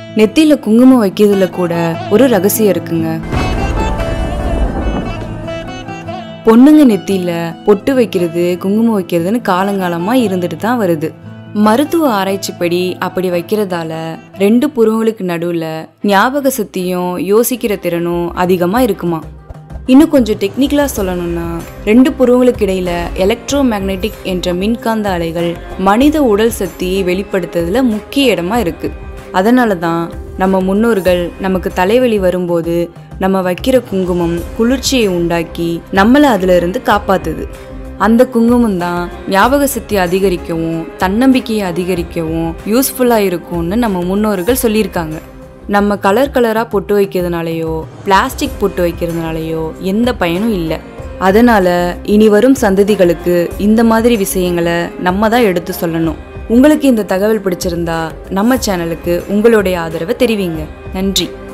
நெத்தியில குங்குமம் வைக்கிறதுல கூட ஒரு ரகசியம் இருக்குங்க பொண்ணுங்க நெத்தியில பொட்டு வைக்கிறது குங்குமம் வைக்கிறதுன்னு காலங்காலமா இருந்துட்டு தான் வருது மருத்துவ ஆராய்ச்சிப்படி அப்படி வைக்கிறதால ரெண்டு புருவங்களுக்கு நடுவுல ஞாபக சக்தியும் யோசிக்கிற திறனும் அதிகமா இருக்குமா இன்னும் கொஞ்சம் டெக்னிக்கலா சொல்லணும்னா ரெண்டு புருவங்களுக்கு இடையில எலக்ட்ரோ மேக்னெட்டிக் என்ற மின்காந்த அலைகள் மனித உடல் சக்தியை வெளிப்படுத்துறதுல முக்கிய இடமா இருக்கு அதனால தான் நம்ம முன்னோர்கள் நமக்கு தலைவலி வரும்போது நம்ம வைக்கிற குங்குமம் குளிர்ச்சியை உண்டாக்கி நம்மளை அதுல இருந்து காப்பாத்துது அந்த குங்குமம் தான் ஞாபக சக்தி அதிகரிக்கவும் தன்னம்பிக்கையை அதிகரிக்கவும் யூஸ்ஃபுல்லாக இருக்கும்னு நம்ம முன்னோர்கள் சொல்லியிருக்காங்க நம்ம கலர் கலராக பொட்டு வைக்கிறதுனாலையோ பிளாஸ்டிக் பொட்டு வைக்கிறதுனாலையோ எந்த பயனும் இல்லை அதனால இனி வரும் சந்ததிகளுக்கு இந்த மாதிரி விஷயங்களை நம்ம தான் எடுத்து சொல்லணும் உங்களுக்கு இந்த தகவல் பிடிச்சிருந்தா நம்ம சேனலுக்கு உங்களுடைய ஆதரவை தெரிவிங்க நன்றி